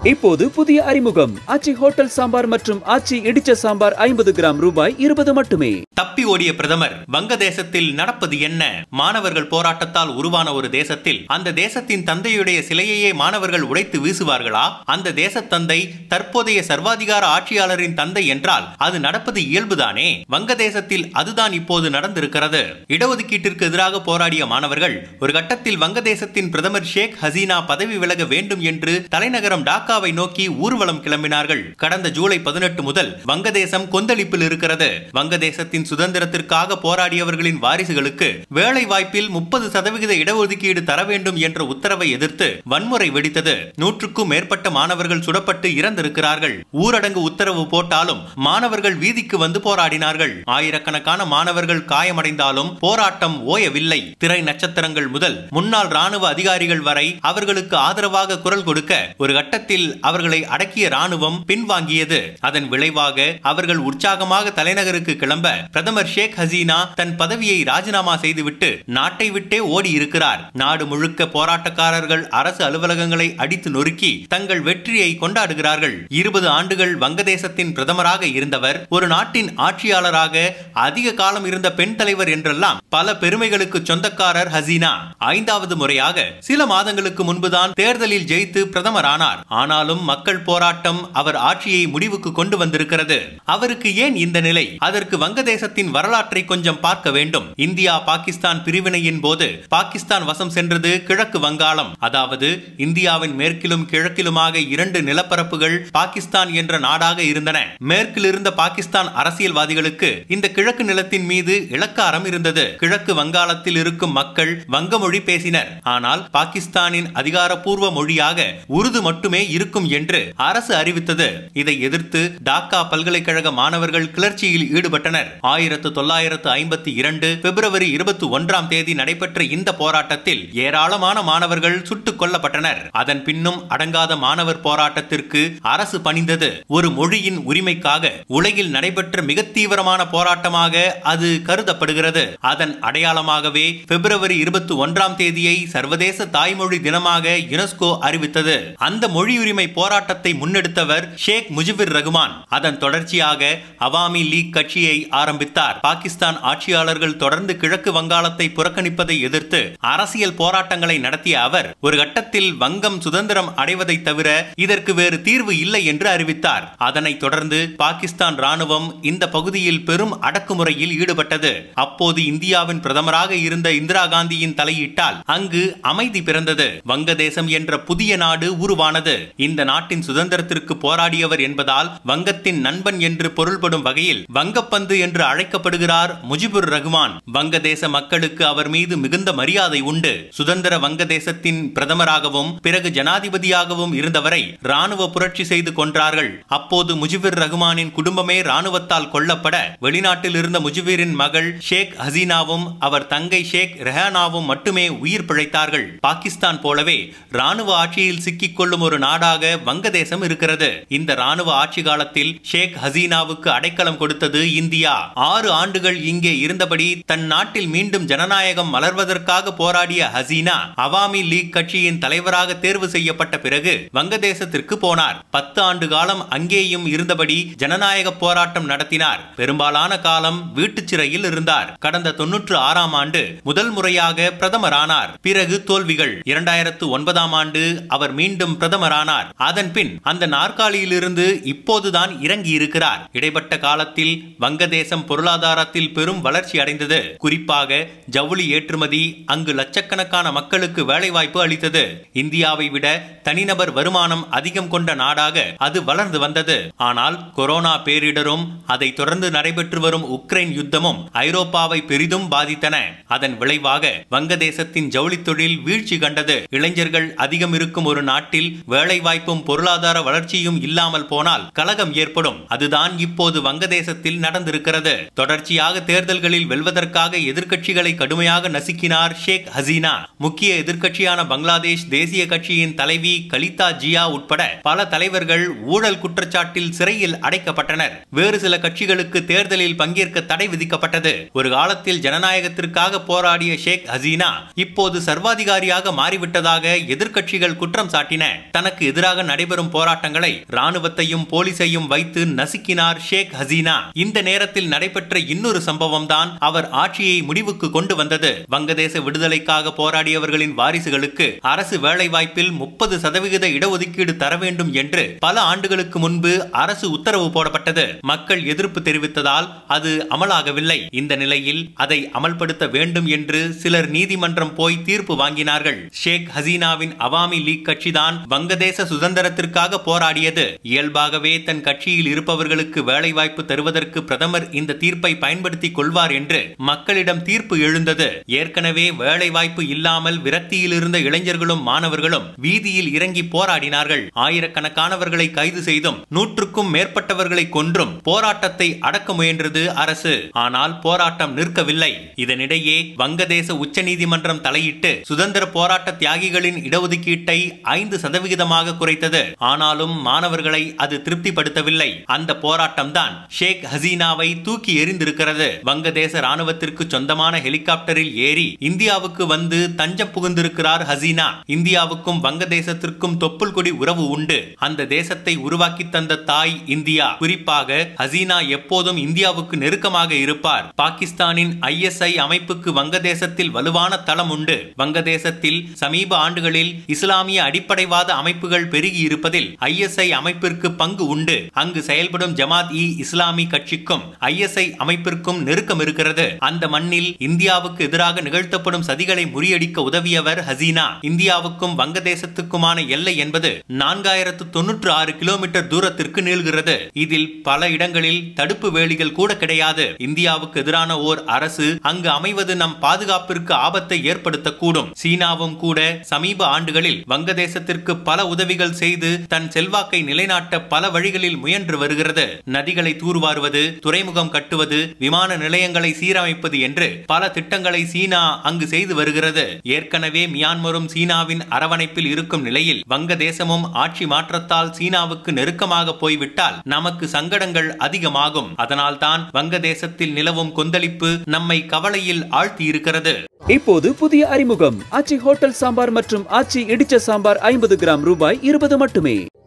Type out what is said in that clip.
இப்போது புதிய அறிமுகம் ஆச்சி ஹோட்டல் சாம்பார் மற்றும் ஆச்சி இடிச்ச சாம்பார் ஐம்பது கிராம் ரூபாய் இருபது மட்டுமே தப்பி ஓடிய பிரதமர் வங்கதேசத்தில் நடப்பது என்ன மாணவர்கள் போராட்டத்தால் உருவான ஒரு தேசத்தில் அந்த தேசத்தின் தந்தையுடைய சிலையையே மாணவர்கள் உடைத்து வீசுவார்களா அந்த தேச தந்தை தற்போதைய சர்வாதிகார ஆட்சியாளரின் தந்தை என்றால் அது நடப்பது இயல்புதானே வங்கதேசத்தில் அதுதான் இப்போது நடந்திருக்கிறது இடஒதுக்கீட்டிற்கு எதிராக போராடிய மாணவர்கள் ஒரு கட்டத்தில் வங்கதேசத்தின் பிரதமர் ஷேக் ஹசீனா பதவி விலக வேண்டும் என்று தலைநகரம் டாக்காவை நோக்கி ஊர்வலம் கிளம்பினார்கள் கடந்த ஜூலை பதினெட்டு முதல் வங்கதேசம் கொந்தளிப்பில் இருக்கிறது வங்கதேசத்தின் சுதந்திரத்திற்காக போராடியவர்களின் வாரிசுகளுக்கு வேலை வாய்ப்பில் முப்பது சதவிகித இடஒதுக்கீடு தர வேண்டும் என்ற உத்தரவை எதிர்த்து வன்முறை வெடித்தது நூற்றுக்கும் மேற்பட்ட மாணவர்கள் சுடப்பட்டு இறந்திருக்கிறார்கள் ஊரடங்கு உத்தரவு போட்டாலும் மாணவர்கள் வீதிக்கு வந்து போராடினார்கள் ஆயிரக்கணக்கான மாணவர்கள் காயமடைந்தாலும் போராட்டம் ஓயவில்லை திரை நட்சத்திரங்கள் முதல் முன்னாள் ராணுவ அதிகாரிகள் வரை அவர்களுக்கு ஆதரவாக குரல் கொடுக்க ஒரு கட்டத்தில் அவர்களை அடக்கிய ராணுவம் பின்வாங்கியது அதன் விளைவாக அவர்கள் உற்சாகமாக தலைநகருக்கு கிளம்ப பிரதமர் ஷேக் ஹசீனா தன் பதவியை ராஜினாமா செய்துவிட்டு நாட்டை விட்டே ஓடி இருக்கிறார் நாடு முழுக்க போராட்டக்காரர்கள் அரசு அலுவலகங்களை அடித்து நொறுக்கி தங்கள் வெற்றியை கொண்டாடுகிறார்கள் இருபது ஆண்டுகள் வங்கதேசத்தின் பிரதமராக இருந்தவர் ஒரு நாட்டின் ஆட்சியாளராக அதிக காலம் இருந்த பெண் தலைவர் என்றெல்லாம் பல பெருமைகளுக்கு சொந்தக்காரர் ஹசீனா ஐந்தாவது முறையாக சில மாதங்களுக்கு முன்புதான் தேர்தலில் ஜெயித்து பிரதமரானார் ஆனாலும் மக்கள் போராட்டம் அவர் ஆட்சியை முடிவுக்கு கொண்டு வந்திருக்கிறது அவருக்கு ஏன் இந்த நிலை அதற்கு வங்கதேசத்தின் வரலாற்றை கொஞ்சம் பார்க்க வேண்டும் இந்தியா பாகிஸ்தான் பிரிவினையின் போது பாகிஸ்தான் வசம் சென்றது கிழக்கு வங்காளம் அதாவது இந்தியாவின் மேற்கிலும் கிழக்கிலுமாக இரண்டு நிலப்பரப்புகள் பாகிஸ்தான் என்ற நாடாக இருந்தன மேற்கில் இருந்த பாகிஸ்தான் அரசியல்வாதிகளுக்கு இந்த கிழக்கு நிலத்தின் மீது இலக்காரம் இருந்தது கிழக்கு வங்காளத்தில் இருக்கும் மக்கள் வங்க மொழி பேசினர் ஆனால் பாகிஸ்தானின் அதிகாரப்பூர்வ மொழியாக உருது மட்டுமே இருக்கும் என்று அரசு அறிவித்தது இதை எதிர்த்து டாக்கா பல்கலைக்கழக மாணவர்கள் கிளர்ச்சியில் ஈடுபட்டனர் ஆயிரத்து தொள்ளாயிரத்து ஐம்பத்தி இரண்டு பிப்ரவரி இருபத்தி ஒன்றாம் தேதி நடைபெற்ற இந்த போராட்டத்தில் ஏராளமான மாணவர்கள் சுட்டுக் கொல்லப்பட்டனர் அதன் பின்னும் அடங்காத மாணவர் போராட்டத்திற்கு அரசு பணிந்தது ஒரு மொழியின் உரிமைக்காக உலகில் நடைபெற்ற மிக தீவிரமான போராட்டமாக அது கருதப்படுகிறது அதன் அடையாளமாகவே பிப்ரவரி இருபத்தி ஒன்றாம் தேதியை சர்வதேச தாய்மொழி தினமாக யுனெஸ்கோ அறிவித்தது அந்த மொழி உரிமை போராட்டத்தை முன்னெடுத்தவர் ஷேக் முஜிபுர் ரகுமான் அதன் தொடர்ச்சியாக அவாமி லீக் கட்சியை ஆரம்பித்தார் பாகிஸ்தான் ஆட்சியாளர்கள் தொடர்ந்து கிழக்கு வங்காளத்தை புறக்கணிப்பதை எதிர்த்து அரசியல் போராட்டங்களை நடத்திய அவர் ஒரு கட்டத்தில் வங்கம் சுதந்திரம் அடைவதை தவிர இதற்கு வேறு தீர்வு இல்லை என்று அறிவித்தார் அதனைத் தொடர்ந்து பாகிஸ்தான் ராணுவம் இந்த பகுதியில் பெரும் அடக்குமுறையில் ஈடுபட்டது அப்போது இந்தியாவின் பிரதமராக இருந்த இந்திரா காந்தியின் தலையிட்டால் அங்கு அமைதி பிறந்தது வங்கதேசம் என்ற புதிய நாடு உருவானது இந்த நாட்டின் சுதந்திரத்திற்கு போராடியவர் என்பதால் வங்கத்தின் நண்பன் என்று பொருள்படும் வகையில் வங்கப்பந்து என்று அழைக்கப்படுகிறார் முஜிபுர் ரகுமான் வங்கதேச மக்களுக்கு அவர் மீது மிகுந்த மரியாதை உண்டு சுதந்திர வங்கதேசத்தின் பிரதமராகவும் பிறகு ஜனாதிபதியாகவும் இருந்தவரை ராணுவ புரட்சி செய்து கொன்றார்கள் அப்போது முஜிபுர் ரகுமானின் குடும்பமே ராணுவத்தால் கொல்லப்பட வெளிநாட்டில் இருந்த முஜிபுரின் மகள் ஷேக் ஹசீனாவும் அவர் தங்கை ஷேக் ரெஹானாவும் மட்டுமே உயிர் பிழைத்தார்கள் பாகிஸ்தான் போலவே ராணுவ ஆட்சியில் சிக்கிக் கொள்ளும் ஒரு நாடாக வங்கதேசம் இருக்கிறது இந்த ராணுவ ஆட்சி காலத்தில் ஷேக் ஹசீனாவுக்கு அடைக்கலம் கொடுத்தது இந்தியா ஆறு ஆண்டுகள் இங்கே இருந்தபடி தன் நாட்டில் மீண்டும் ஜனநாயகம் மலர்வதற்காக போராடிய ஹசீனா அவாமி லீக் கட்சியின் தலைவராக தேர்வு செய்யப்பட்ட பிறகு வங்கதேசத்திற்கு போனார் பத்து ஆண்டு காலம் அங்கேயும் இருந்தபடி ஜனநாயக போராட்டம் நடத்தினார் பெரும்பாலான காலம் வீட்டுச் சிறையில் இருந்தார் கடந்த தொன்னூற்று ஆறாம் ஆண்டு முதல் முறையாக பிரதமரானார் பிறகு தோல்விகள் இரண்டாயிரத்து ஒன்பதாம் ஆண்டு அவர் மீண்டும் பிரதமரானார் அதன் பின் அந்த நாற்காலியிலிருந்து இப்போதுதான் இறங்கி இருக்கிறார் இடைப்பட்ட காலத்தில் வங்கதேசம் பொருளாதாரத்தில் பெரும் வளர்ச்சி அடைந்தது குறிப்பாக ஜவுளி ஏற்றுமதி அங்கு லட்சக்கணக்கான மக்களுக்கு வேலைவாய்ப்பு அளித்தது இந்தியாவை விட தனிநபர் வருமானம் அதிகம் கொண்ட நாடாக அது வளர்ந்து வந்தது ஆனால் கொரோனா பேரிடரும் அதை தொடர்ந்து நடைபெற்று வரும் உக்ரைன் யுத்தமும் ஐரோப்பாவை பெரிதும் பாதித்தன அதன் விளைவாக வங்கதேசத்தின் ஜவுளி தொழில் வீழ்ச்சி கண்டது இளைஞர்கள் அதிகம் இருக்கும் ஒரு நாட்டில் வேலைவாய்ப்பும் பொருளாதார வளர்ச்சியும் இல்லாமல் போனால் கலகம் ஏற்படும் அதுதான் இப்போது வங்கதேசத்தில் நடந்திருக்கிறது தொடர்ச்சியாக தேர்தல்களில் வெல்வதற்காக எதிர்க்கட்சிகளை கடுமையாக நசுக்கினார் ஷேக் ஹசீனா முக்கிய எதிர்க்கட்சியான பங்களாதேஷ் தேசிய கட்சியின் தலைவி கலிதா ஜியா உட்பட பல தலைவர்கள் ஊழல் குற்றச்சாட்டில் சிறையில் அடைக்கப்பட்டனர் வேறு சில கட்சிகளுக்கு தேர்தலில் பங்கேற்க தடை விதிக்கப்பட்டது ஒரு காலத்தில் ஜனநாயகத்திற்காக போராடிய ஷேக் ஹசீனா இப்போது சர்வாதிகாரியாக மாறிவிட்டதாக எதிர்க்கட்சிகள் குற்றம் சாட்டின தனக்கு எதிராக நடைபெறும் போராட்டங்களை ராணுவத்தையும் போலீசையும் வைத்து நசுக்கினார் ஷேக் ஹசீனா இந்த நேரத்தில் நடைபெற்ற இன்னொரு சம்பவம் தான் அவர் ஆட்சியை முடிவுக்கு கொண்டு வந்தது வங்கதேச விடுதலைக்காக போராடியவர்களின் வாரிசுகளுக்கு அரசு வேலைவாய்ப்பில் முப்பது சதவிகித இடஒதுக்கீடு தர வேண்டும் என்று பல ஆண்டுகளுக்கு முன்பு அரசு உத்தரவு போடப்பட்டது மக்கள் எதிர்ப்பு தெரிவித்ததால் அது அமலாகவில்லை இந்த நிலையில் அதை அமல்படுத்த வேண்டும் என்று சிலர் நீதிமன்றம் போய் தீர்ப்பு வாங்கினார்கள் ஷேக் ஹசீனாவின் அவாமி லீக் கட்சிதான் வங்கதேச சுதந்திரத்திற்காக போராடியது இயல்பாகவே தன் கட்சியில் இருப்பவர்களுக்கு வேலைவாய்ப்பு தருவதற்கு பிரதமர் இந்த தீர்ப்பை பயன்படுத்திக் கொள்வார் என்று மக்களிடம் தீர்ப்பு எழுந்தது ஏற்கனவே வேலைவாய்ப்பு இல்லாமல் விரக்தியில் இருந்த இளைஞர்களும் மாணவர்களும் வீதியில் இறங்கி போராடினார்கள் ஆயிரக்கணக்கானவர்களை கைது செய்தும் நூற்றுக்கும் மேற்பட்டவர்களை கொன்றும் போராட்டத்தை அடக்க முயன்றது அரசு ஆனால் போராட்டம் நிற்கவில்லை இதனிடையே வங்கதேச உச்சநீதிமன்றம் தலையிட்டு சுதந்திர போராட்ட தியாகிகளின் இடஒதுக்கீட்டை ஐந்து சதவிகிதமாக குறைத்தது ஆனாலும் மாணவர்களை அது திருப்திப்படுத்தவில்லை அந்த போராட்டம் தான் ஷேக் ஹசீனாவை தூக்கி எறிந்திருக்கிறது வங்கதேச ராணுவத்திற்கு சொந்தமான ஹெலிகாப்டரில் ஏறி இந்தியாவுக்கு வந்து தஞ்சம் புகுந்திருக்கிறார் ஹசீனா இந்தியாவுக்கும் வங்கதேசத்திற்கும் தொப்புள் கொடி உறவு உண்டு அந்த தேசத்தை உருவாக்கி தந்த தாய் இந்தியா குறிப்பாக ஹசீனா எப்போதும் இந்தியாவுக்கு நெருக்கமாக இருப்பார் பாகிஸ்தானின் ஐஎஸ்ஐ அமைப்புக்கு வங்கதேசத்தில் வலுவான தளம் உண்டு வங்கதேசத்தில் சமீப ஆண்டுகளில் இஸ்லாமிய அடிப்படைவாத அமைப்புகள் பெருகி இருப்பதில் ஐஎஸ்ஐ அமைப்பிற்கு பங்கு உண்டு அங்கு செயல்படும் ஜமாத் இ இஸ்லாமி கட்சிக்கும் ஐஎஸ்ஐ அமைப்பிற்கும் நெருக்கம் இருக்கிறது அந்த மண்ணில் இந்தியாவுக்கு எதிராக நிகழ்த்தப்படும் சதிகளை முறியடிக்க உதவியவர் ஹசீனா இந்தியாவுக்கும் வங்கதேசத்துக்குமான எல்லை என்பது நான்காயிரத்து தொன்னூற்று ஆறு கிலோமீட்டர் தூரத்திற்கு நீள்கிறது இதில் பல இடங்களில் தடுப்பு வேலிகள் கூட கிடையாது இந்தியாவுக்கு எதிரான ஓர் அரசு அங்கு அமைவது நம் பாதுகாப்பிற்கு ஆபத்தை ஏற்படுத்தக்கூடும் சீனாவும் கூட சமீப ஆண்டுகளில் வங்கதேசத்திற்கு பல உதவிகள் செய்து தன் செல்வாக்கை நிலைநாட்ட பல வழிகளில் முயன்று வருகிறது நதிகளை தூர்வாருவது துறைமுகம் கட்டுவது விமான நிலையங்களை சீரமைப்பது என்று பல திட்டங்களை சீனா அங்கு செய்து வருகிறது ஏற்கனவே மியான்மரும் சீனாவின் அரவணைப்பில் இருக்கும் நிலையில் வங்கதேசமும் ஆட்சி மாற்றத்தால் சீனாவுக்கு நெருக்கமாக போய்விட்டால் நமக்கு சங்கடங்கள் அதிகமாகும் அதனால்தான் வங்கதேசத்தில் நிலவும் கொந்தளிப்பு நம்மை கவலையில் ஆழ்த்தி இருக்கிறது இப்போது புதிய அறிமுகம் ஆச்சி ஹோட்டல் சாம்பார் மற்றும் ஆச்சி இடிச்ச சாம்பார் ஐம்பது கிராம் ரூபாய் இருபது மட்டுமே